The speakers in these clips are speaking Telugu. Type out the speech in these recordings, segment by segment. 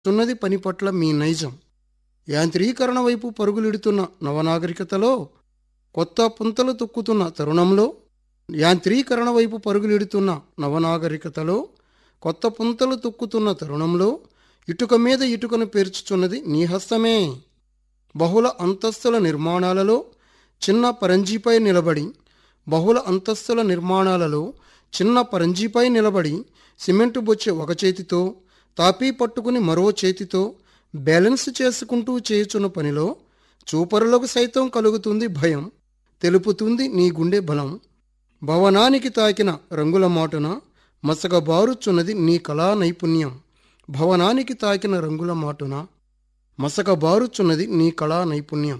తున్నది పని పట్ల మీ నైజం యాంత్రీకరణ వైపు పరుగులిడుతున్న నవనాగరికతలో కొత్త పుంతలు తొక్కుతున్న తరుణంలో యాంత్రీకరణ వైపు పరుగులిడుతున్న నవనాగరికతలో కొత్త పుంతలు తొక్కుతున్న తరుణంలో ఇటుక మీద ఇటుకను పేర్చుచున్నది నీ హస్తమే బహుళ అంతస్తుల నిర్మాణాలలో చిన్న పరంజీపై నిలబడి బహుళ అంతస్తుల నిర్మాణాలలో చిన్న పరంజీపై నిలబడి సిమెంటు బొచ్చె ఒక చేతితో తాపీ పట్టుకుని మరో చేతితో బ్యాలెన్స్ చేసుకుంటూ చేయుచున్న పనిలో చూపరులకు సైతం కలుగుతుంది భయం తెలుపుతుంది నీ గుండె బలం భవనానికి తాకిన రంగుల మాటున మసకబారుచున్నది నీ కళా నైపుణ్యం భవనానికి తాకిన రంగుల మాటున మసకబారుచున్నది నీ కళా నైపుణ్యం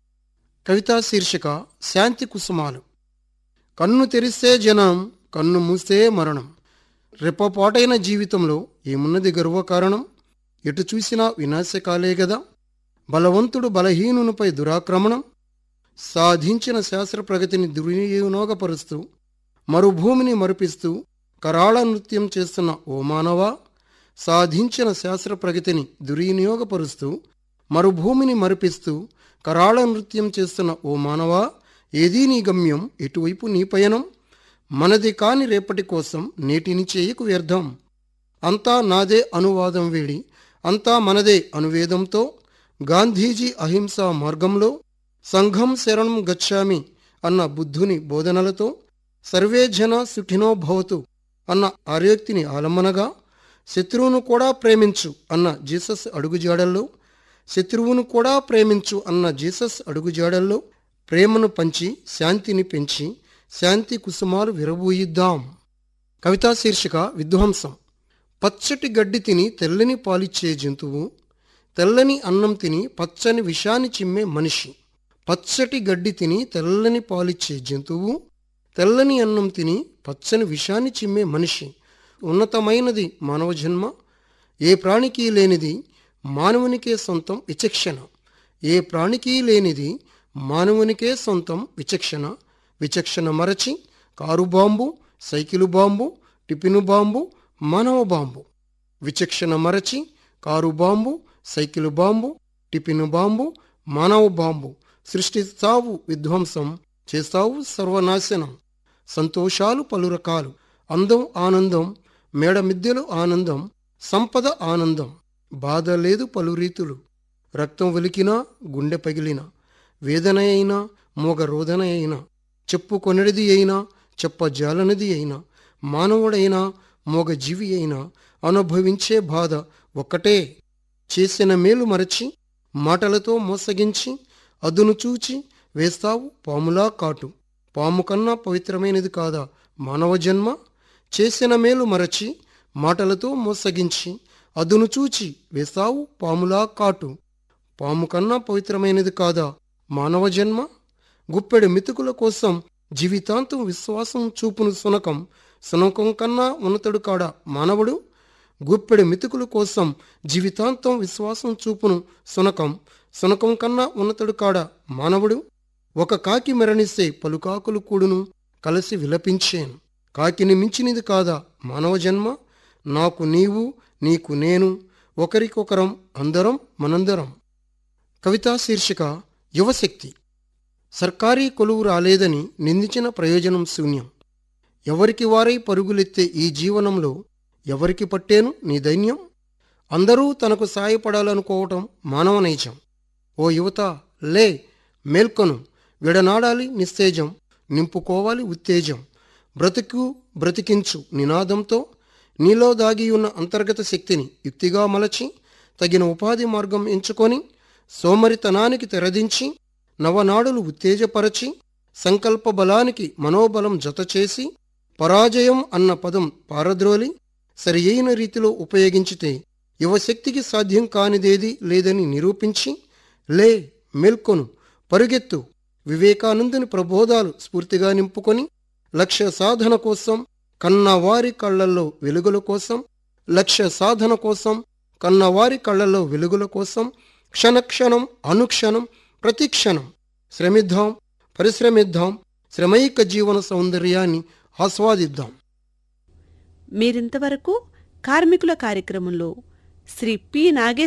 కవితా శీర్షిక శాంతి కుసుమాలు కన్ను తెరిస్తే జనం కన్ను మూస్తే మరణం రెప్పపాటైన జీవితంలో ఏమున్నది గర్వకారణం ఎటు చూసినా వినాశకాలే గదా బలవంతుడు బలహీనునిపై దురాక్రమణం సాధించిన శాస్త్ర ప్రగతిని దుర్వినియోగపరుస్తూ మరుభూమిని మరిపిస్తూ కరాళ నృత్యం చేస్తున్న ఓ మానవా సాధించిన శాస్త్ర ప్రగతిని దుర్వినియోగపరుస్తూ మరుభూమిని మరిపిస్తూ కరాళ నృత్యం చేస్తున్న ఓ మానవా ఏదీ నీ గమ్యం ఎటువైపు నీ పయనం మనది కాని రేపటి కోసం నేటిని చేయకు వ్యర్థం అంతా నాదే అనువాదం వేడి అంతా మనదే అనువేదంతో గాంధీజీ అహింసా మార్గంలో సంఘం శరణం గచ్చామి అన్న బుద్ధుని బోధనలతో సర్వే జన సుఖినో భవతు అన్న ఆర్యోక్తిని ఆలంబనగా శత్రువును కూడా ప్రేమించు అన్న జీసస్ అడుగుజాడల్లో శత్రువును కూడా ప్రేమించు అన్న జీసస్ అడుగుజాడల్లో ప్రేమను పంచి శాంతిని పెంచి శాంతి కుసుమాలు విరబూయిద్దాం కవితా శీర్షిక విధ్వంసం పచ్చటి గడ్డి తిని తెల్లని పాలిచ్చే జంతువు తెల్లని అన్నం తిని పచ్చని విషాన్ని చిమ్మే మనిషి పచ్చటి గడ్డి తిని తెల్లని పాలిచ్చే జంతువు తెల్లని అన్నం తిని పచ్చని విషాన్ని చిమ్మే మనిషి ఉన్నతమైనది మానవ జన్మ ఏ ప్రాణికి లేనిది మానవునికే సొంతం విచక్షణ ఏ ప్రాణికి లేనిది మానవునికే సొంతం విచక్షణ విచక్షణ మరచి car bomb cycle bomb tiffin bomb మానవ బాంబు విచక్షణ మరచి car bomb cycle bomb tiffin bomb మానవ బాంబు సృష్టిస్తావు విధ్వంసం చేస్తావు సర్వనాశనం సంతోషాలు పలు రకాలు అందం ఆనందం మేడమిద్దెలు ఆనందం సంపద ఆనందం బాధ లేదు పలు రీతులు రక్తం వెలికినా గుండె పగిలిన వేదన అయినా మోగ రోదన అయినా చెప్పుకొనడిది అయినా చెప్పజాలనిది అయినా మానవుడైనా మోగ జీవి అయినా అనుభవించే బాధ ఒక్కటే చేసిన మేలు మరచి మాటలతో మోసగించి అదును చూచి వేస్తావు పాములా కాటు పాము కన్నా పవిత్రమైనది కాదా మానవ జన్మ చేసిన మేలు మరచి మాటలతో మోసగించి అదును చూచి వేస్తావు పాములా కాటు పాము కన్నా పవిత్రమైనది కాదా మానవ జన్మ గుప్పెడు మితుకుల కోసం జీవితాంతం విశ్వాసం చూపును సునకం సునకం కన్నా ఉన్నతడు కాడా మానవుడు గుప్పెడు మితుకుల కోసం జీవితాంతం విశ్వాసం చూపును సునకం సునకం కన్నా ఉన్నతడు కాడా మానవుడు ఒక కాకి మరణిస్తే పలుకాకులు కూడును కలిసి విలపించేను కాకిని మించినది కాదా మానవ జన్మ నాకు నీవు నీకు నేను ఒకరికొకరం అందరం మనందరం కవితా శీర్షిక యువశక్తి సర్కారీ కొలువు రాలేదని నిందించిన ప్రయోజనం శూన్యం ఎవరికి వారై పరుగులెత్తే ఈ జీవనంలో ఎవరికి పట్టేను నీ దైన్యం అందరూ తనకు సాయపడాలనుకోవటం మానవ నైజం ఓ యువత లే మేల్కొను విడనాడాలి నిస్తేజం నింపుకోవాలి ఉత్తేజం బ్రతుకు బ్రతికించు నినాదంతో నీలో దాగి ఉన్న అంతర్గత శక్తిని యుక్తిగా మలచి తగిన ఉపాధి మార్గం ఎంచుకొని సోమరితనానికి తెరదించి నవనాడులు ఉత్తేజపరచి సంకల్ప బలానికి మనోబలం జతచేసి పరాజయం అన్న పదం పారద్రోలి సరియైన రీతిలో ఉపయోగించితే యువశక్తికి సాధ్యం కానిదేది లేదని నిరూపించి లే మేల్కొను పరుగెత్తు వివేకానందుని ప్రబోధాలు స్ఫూర్తిగా నింపుకొని లక్ష్య సాధన కోసం కన్నవారి కళ్ళల్లో వెలుగుల కోసం లక్ష్య సాధన కోసం కన్నవారి కళ్ళల్లో వెలుగుల కోసం క్షణక్షణం అనుక్షణం ప్రతిక్షణం శ్రమిద్దాం పరిశ్రమిద్దాం శ్రమైక జీవన సౌందర్యాన్ని ఆస్వాదిద్దాం మీరింతవరకు కార్మికుల కార్యక్రమంలో శ్రీ పి నాగేశ్వర